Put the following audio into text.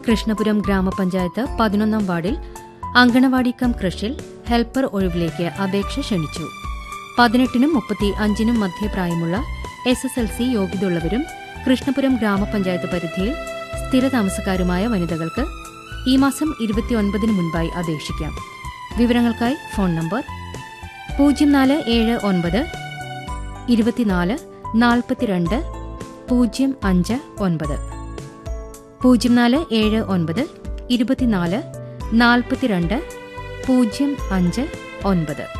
കൃഷ്ണപുരം ഗ്രാമപഞ്ചായത്ത് പതിനൊന്നാം വാർഡിൽ അങ്കണവാടി കം കൃഷിൽ ഹെൽപ്പർ ഒഴിവിലേക്ക് അപേക്ഷ ക്ഷണിച്ചു പതിനെട്ടിനും മുപ്പത്തി അഞ്ചിനും മധ്യപ്രായമുള്ള എസ് എസ് എൽ സി യോഗ്യതയുള്ളവരും കൃഷ്ണപുരം ഗ്രാമപഞ്ചായത്ത് പരിധിയിൽ സ്ഥിരതാമസക്കാരുമായ വനിതകൾക്ക് ഈ മാസം ഇരുപത്തിയൊൻപതിന് മുൻപായി അപേക്ഷിക്കാം വിവരങ്ങൾക്കായി ഫോൺ നമ്പർ പൂജ്യം നാല് ഏഴ് ഒൻപത് ഇരുപത്തിനാല് നാൽപ്പത്തിരണ്ട് പൂജ്യം അഞ്ച് ഒൻപത് പൂജ്യം നാല് ഏഴ് ഒൻപത് ഇരുപത്തിനാല് നാൽപ്പത്തിരണ്ട് പൂജ്യം അഞ്ച് ഒൻപത്